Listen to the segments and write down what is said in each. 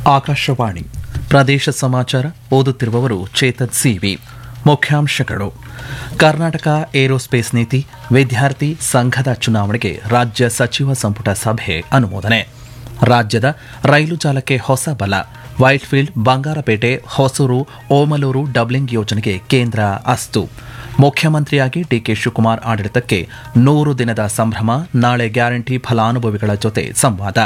ಆಕಾಶವಾಣಿ ಪ್ರದೇಶ ಸಮಾಚಾರ ಓದುತ್ತಿರುವವರು ಚೇತನ್ ಸಿವಿ ಮುಖ್ಯಾಂಶಗಳು ಕರ್ನಾಟಕ ಏರೋಸ್ಪೇಸ್ ನೀತಿ ವಿದ್ಯಾರ್ಥಿ ಸಂಘದ ಚುನಾವಣೆಗೆ ರಾಜ್ಯ ಸಚಿವ ಸಂಪುಟ ಸಭೆ ಅನುಮೋದನೆ ರಾಜ್ಯದ ರೈಲು ಜಾಲಕ್ಕೆ ಹೊಸ ಬಲ ವೈಟ್ಫೀಲ್ಡ್ ಬಂಗಾರಪೇಟೆ ಹೊಸೂರು ಓಮಲೂರು ಡಬ್ಲಿಂಗ್ ಯೋಜನೆಗೆ ಕೇಂದ್ರ ಅಸ್ತು ಮುಖ್ಯಮಂತ್ರಿಯಾಗಿ ಡಿಕೆ ಶಿವಕುಮಾರ್ ಆಡಳಿತಕ್ಕೆ ನೂರು ದಿನದ ಸಂಭ್ರಮ ನಾಳೆ ಗ್ಯಾರಂಟಿ ಫಲಾನುಭವಿಗಳ ಜೊತೆ ಸಂವಾದ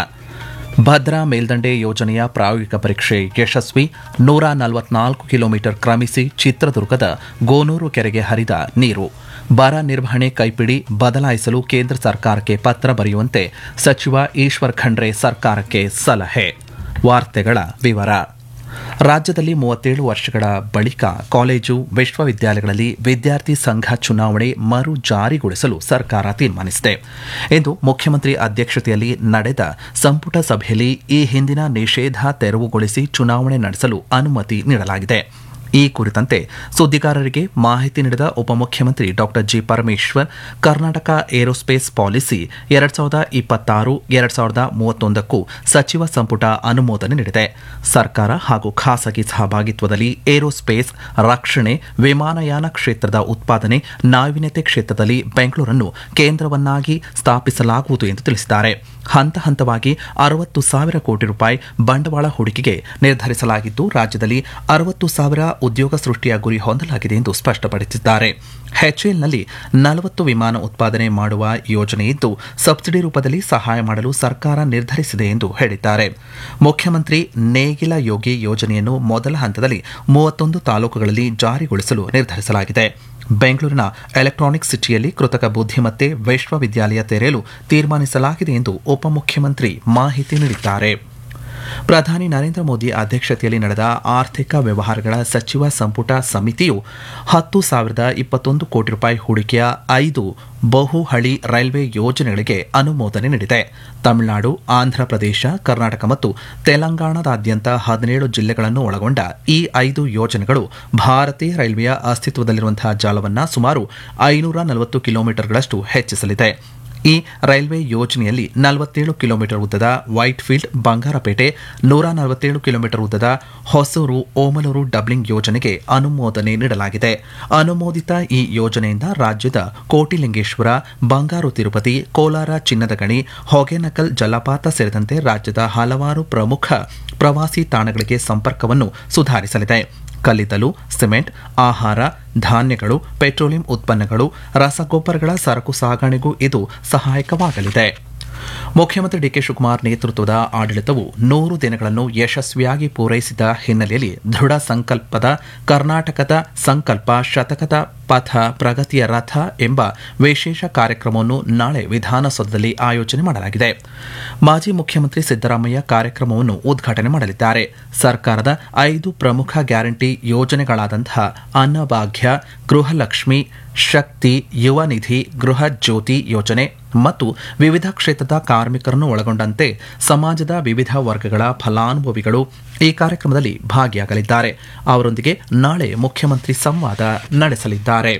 ಭದ್ರಾ ಮೇಲ್ದಂಡೆ ಯೋಜನೆಯ ಪ್ರಾಯೋಗಿಕ ಪರೀಕ್ಷೆ ಯಶಸ್ವಿ ನೂರ ನಲವತ್ನಾಲ್ಕು ಕಿಲೋಮೀಟರ್ ಕ್ರಮಿಸಿ ಚಿತ್ರದುರ್ಗದ ಗೋನೂರು ಕೆರೆಗೆ ಹರಿದ ನೀರು ಬರ ನಿರ್ವಹಣೆ ಕೈಪಿಡಿ ಬದಲಾಯಿಸಲು ಕೇಂದ್ರ ಸರ್ಕಾರಕ್ಕೆ ಪತ್ರ ಬರೆಯುವಂತೆ ಸಚಿವ ಈಶ್ವರ್ ಖಂಡ್ರೆ ಸರ್ಕಾರಕ್ಕೆ ಸಲಹೆ ವಾರ್ತೆಗಳ ವಿವರ ರಾಜ್ಯದಲ್ಲಿ ಮೂವತ್ತೇಳು ವರ್ಷಗಳ ಬಳಿಕ ಕಾಲೇಜು ವಿಶ್ವವಿದ್ಯಾಲಯಗಳಲ್ಲಿ ವಿದ್ಯಾರ್ಥಿ ಸಂಘ ಚುನಾವಣೆ ಮರು ಜಾರಿಗೊಳಿಸಲು ಸರ್ಕಾರ ತೀರ್ಮಾನಿಸಿದೆ ಎಂದು ಮುಖ್ಯಮಂತ್ರಿ ಅಧ್ಯಕ್ಷತೆಯಲ್ಲಿ ನಡೆದ ಸಂಪುಟ ಸಭೆಯಲ್ಲಿ ಈ ಹಿಂದಿನ ನಿಷೇಧ ತೆರವುಗೊಳಿಸಿ ಚುನಾವಣೆ ನಡೆಸಲು ಅನುಮತಿ ನೀಡಲಾಗಿದೆ ಈ ಕುರಿತಂತೆ ಸುದ್ದಿಗಾರರಿಗೆ ಮಾಹಿತಿ ನೀಡಿದ ಉಪಮುಖ್ಯಮಂತ್ರಿ ಡಾ G Parameshwar Karnataka aerospace policy ಎರಡ್ ಸಾವಿರದ ಇಪ್ಪತ್ತಾರು ಎರಡ್ ಸಾವಿರದ ಮೂವತ್ತೊಂದಕ್ಕೂ ಸಚಿವ ಸಂಪುಟ ಅನುಮೋದನೆ ನೀಡಿದೆ ಸರ್ಕಾರ ಹಾಗೂ ಖಾಸಗಿ ಸಹಭಾಗಿತ್ವದಲ್ಲಿ ಏರೋಸ್ಪೇಸ್ ರಕ್ಷಣೆ ವಿಮಾನಯಾನ ಕ್ಷೇತ್ರದ ಉತ್ಪಾದನೆ ನಾವೀನ್ಯತೆ ಕ್ಷೇತ್ರದಲ್ಲಿ ಬೆಂಗಳೂರನ್ನು ಕೇಂದ್ರವನ್ನಾಗಿ ಸ್ಥಾಪಿಸಲಾಗುವುದು ಎಂದು ತಿಳಿಸಿದ್ದಾರೆ ಹಂತ ಹಂತವಾಗಿ ಅರವತ್ತು ಸಾವಿರ ಕೋಟಿ ರೂಪಾಯಿ ಬಂಡವಾಳ ಹೂಡಿಕೆಗೆ ನಿರ್ಧರಿಸಲಾಗಿದ್ದು ರಾಜ್ಯದಲ್ಲಿ ಅರವತ್ತು ಸಾವಿರ ಉದ್ಯೋಗ ಸೃಷ್ಟಿಯ ಗುರಿ ಹೊಂದಲಾಗಿದೆ ಎಂದು ಸ್ಪಷ್ಟಪಡಿಸಿದ್ದಾರೆ ಹೆಚ್ಎಲ್ನಲ್ಲಿ ನಲವತ್ತು ವಿಮಾನ ಉತ್ಪಾದನೆ ಮಾಡುವ ಯೋಜನೆ ಇದ್ದು ಸಬ್ಸಿಡಿ ರೂಪದಲ್ಲಿ ಸಹಾಯ ಮಾಡಲು ಸರ್ಕಾರ ನಿರ್ಧರಿಸಿದೆ ಎಂದು ಹೇಳಿದ್ದಾರೆ ಮುಖ್ಯಮಂತ್ರಿ ನೇಗಿಲ ಯೋಗಿ ಯೋಜನೆಯನ್ನು ಮೊದಲ ಹಂತದಲ್ಲಿ ಮೂವತ್ತೊಂದು ತಾಲೂಕುಗಳಲ್ಲಿ ಜಾರಿಗೊಳಿಸಲು ನಿರ್ಧರಿಸಲಾಗಿದೆ ಬೆಂಗಳೂರಿನ ಎಲೆಕ್ಟ್ರಾನಿಕ್ ಸಿಟಿಯಲ್ಲಿ ಕೃತಕ ಬುದ್ಧಿಮತ್ತೆ ವಿಶ್ವವಿದ್ಯಾಲಯ ತೆರೆಯಲು ತೀರ್ಮಾನಿಸಲಾಗಿದೆ ಎಂದು ಉಪಮುಖ್ಯಮಂತ್ರಿ ಮಾಹಿತಿ ನೀಡಿದ್ದಾರೆ ಪ್ರಧಾನಿ ನರೇಂದ್ರ ಮೋದಿ ಅಧ್ಯಕ್ಷತೆಯಲ್ಲಿ ನಡೆದ ಆರ್ಥಿಕ ವ್ಯವಹಾರಗಳ ಸಚಿವ ಸಂಪುಟ ಸಮಿತಿಯು ಹತ್ತು ಸಾವಿರದ ಇಪ್ಪತ್ತೊಂದು ಕೋಟಿ ರೂಪಾಯಿ ಹೂಡಿಕೆಯ ಐದು ಬಹುಹಳಿ ರೈಲ್ವೆ ಯೋಜನೆಗಳಿಗೆ ಅನುಮೋದನೆ ನೀಡಿದೆ ತಮಿಳುನಾಡು ಆಂಧ್ರಪ್ರದೇಶ ಕರ್ನಾಟಕ ಮತ್ತು ತೆಲಂಗಾಣದಾದ್ಯಂತ ಹದಿನೇಳು ಜಿಲ್ಲೆಗಳನ್ನು ಒಳಗೊಂಡ ಈ ಐದು ಯೋಜನೆಗಳು ಭಾರತೀಯ ರೈಲ್ವೆಯ ಅಸ್ತಿತ್ವದಲ್ಲಿರುವಂತಹ ಜಾಲವನ್ನು ಸುಮಾರು ಐನೂರ ನಲವತ್ತು ಕಿಲೋಮೀಟರ್ಗಳಷ್ಟು ಹೆಚ್ಚಿಸಲಿದೆ ಈ ರೈಲ್ವೆ ಯೋಜನೆಯಲ್ಲಿ ನಲವತ್ತೇಳು ಕಿಲೋಮೀಟರ್ ಉದ್ದದ ವೈಟ್ ಫೀಲ್ಡ್ ಬಂಗಾರಪೇಟೆ ನೂರ ನಲವತ್ತೇಳು ಕಿಲೋಮೀಟರ್ ಉದ್ದದ ಹೊಸೂರು ಓಮಲೂರು ಡಬ್ಲಿಂಗ್ ಯೋಜನೆಗೆ ಅನುಮೋದನೆ ನೀಡಲಾಗಿದೆ ಅನುಮೋದಿತ ಈ ಯೋಜನೆಯಿಂದ ರಾಜ್ಯದ ಕೋಟಿಲಿಂಗೇಶ್ವರ ಬಂಗಾರು ತಿರುಪತಿ ಕೋಲಾರ ಚಿನ್ನದ ಗಣಿ ಹೊಗೆನಕಲ್ ಜಲಪಾತ ಸೇರಿದಂತೆ ರಾಜ್ಯದ ಹಲವಾರು ಪ್ರಮುಖ ಪ್ರವಾಸಿ ತಾಣಗಳಿಗೆ ಸಂಪರ್ಕವನ್ನು ಸುಧಾರಿಸಲಿದೆ ಕಲ್ಲಿದ್ದಲು ಸಿಮೆಂಟ್ ಆಹಾರ ಧಾನ್ಯಗಳು ಪೆಟ್ರೋಲಿಯಂ ಉತ್ಪನ್ನಗಳು ರಸಗೊಬ್ಬರಗಳ ಸರಕು ಸಾಗಣೆಗೂ ಇದು ಸಹಾಯಕವಾಗಲಿದೆ ಮುಖ್ಯಮಂತ್ರಿ ಡಿಕೆ ಶಿವಕುಮಾರ್ ನೇತೃತ್ವದ ಆಡಳಿತವು ನೂರು ದಿನಗಳನ್ನು ಯಶಸ್ವಿಯಾಗಿ ಪೂರೈಸಿದ ಹಿನ್ನೆಲೆಯಲ್ಲಿ ದೃಢ ಸಂಕಲ್ಪದ ಕರ್ನಾಟಕದ ಸಂಕಲ್ಪ ಶತಕದ ಪಥ ಪ್ರಗತಿಯ ರಥ ಎಂಬ ವಿಶೇಷ ಕಾರ್ಯಕ್ರಮವನ್ನು ನಾಳೆ ವಿಧಾನಸೌಧದಲ್ಲಿ ಆಯೋಜನೆ ಮಾಡಲಾಗಿದೆ ಮಾಜಿ ಮುಖ್ಯಮಂತ್ರಿ ಸಿದ್ದರಾಮಯ್ಯ ಕಾರ್ಯಕ್ರಮವನ್ನು ಉದ್ಘಾಟನೆ ಮಾಡಲಿದ್ದಾರೆ ಸರ್ಕಾರದ ಐದು ಪ್ರಮುಖ ಗ್ಯಾರಂಟಿ ಯೋಜನೆಗಳಾದಂತಹ ಅನ್ನಭಾಗ್ಯ ಗೃಹಲಕ್ಷ್ಮಿ ಶಕ್ತಿ ಯುವ ನಿಧಿ ಗೃಹ ಜ್ಯೋತಿ ಯೋಜನೆ ಮತ್ತು ವಿವಿಧ ಕ್ಷೇತ್ರದ ಕಾರ್ಮಿಕರನ್ನು ಒಳಗೊಂಡಂತೆ ಸಮಾಜದ ವಿವಿಧ ವರ್ಗಗಳ ಫಲಾನುಭವಿಗಳು ಈ ಕಾರ್ಯಕ್ರಮದಲ್ಲಿ ಭಾಗಿಯಾಗಲಿದ್ದಾರೆ ಅವರೊಂದಿಗೆ ನಾಳೆ ಮುಖ್ಯಮಂತ್ರಿ ಸಂವಾದ ನಡೆಸಲಿದ್ದಾರೆ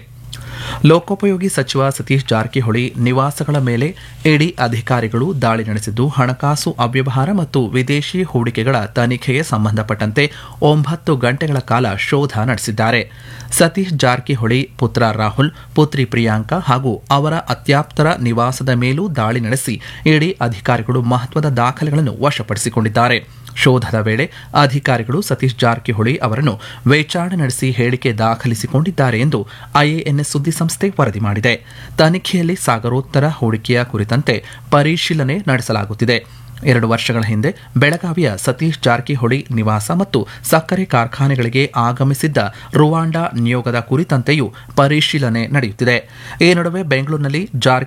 ಲೋಕೋಪಯೋಗಿ ಸಚಿವ ಸತೀಶ್ ಜಾರಕಿಹೊಳಿ ನಿವಾಸಗಳ ಮೇಲೆ ಇಡಿ ಅಧಿಕಾರಿಗಳು ದಾಳಿ ನಡೆಸಿದ್ದು ಹಣಕಾಸು ಅವ್ಯವಹಾರ ಮತ್ತು ವಿದೇಶಿ ಹೂಡಿಕೆಗಳ ತನಿಖೆಗೆ ಸಂಬಂಧಪಟ್ಟಂತೆ ಒಂಬತ್ತು ಗಂಟೆಗಳ ಕಾಲ ಶೋಧ ನಡೆಸಿದ್ದಾರೆ ಸತೀಶ್ ಜಾರಕಿಹೊಳಿ ಪುತ್ರ ರಾಹುಲ್ ಪುತ್ರಿ ಪ್ರಿಯಾಂಕಾ ಹಾಗೂ ಅವರ ಅತ್ಯಾಪ್ತರ ನಿವಾಸದ ಮೇಲೂ ದಾಳಿ ನಡೆಸಿ ಇಡಿ ಅಧಿಕಾರಿಗಳು ಮಹತ್ವದ ದಾಖಲೆಗಳನ್ನು ವಶಪಡಿಸಿಕೊಂಡಿದ್ದಾರೆ ಶೋಧದ ವೇಳೆ ಅಧಿಕಾರಿಗಳು ಸತೀಶ್ ಜಾರಕಿಹೊಳಿ ಅವರನ್ನು ವಿಚಾರಣೆ ನಡೆಸಿ ಹೇಳಿಕೆ ದಾಖಲಿಸಿಕೊಂಡಿದ್ದಾರೆ ಎಂದು ಐಎಎನ್ಎಸ್ ಸುದ್ದಿಸಂಸ್ಥೆ ವರದಿ ಮಾಡಿದೆ ತನಿಖೆಯಲ್ಲಿ ಸಾಗರೋತ್ತರ ಹೂಡಿಕೆಯ ಕುರಿತಂತೆ ಪರಿಶೀಲನೆ ನಡೆಸಲಾಗುತ್ತಿದೆ ಎರಡು ವರ್ಷಗಳ ಹಿಂದೆ ಬೆಳಗಾವಿಯ ಸತೀಶ್ ಜಾರಕಿಹೊಳಿ ನಿವಾಸ ಮತ್ತು ಸಕ್ಕರೆ ಕಾರ್ಖಾನೆಗಳಿಗೆ ಆಗಮಿಸಿದ್ದ ರುವಾಂಡಾ ನಿಯೋಗದ ಕುರಿತಂತೆಯೂ ಪರಿಶೀಲನೆ ನಡೆಯುತ್ತಿದೆ ಈ ನಡುವೆ ಬೆಂಗಳೂರಿನಲ್ಲಿ ಜಾರ್ಕಿ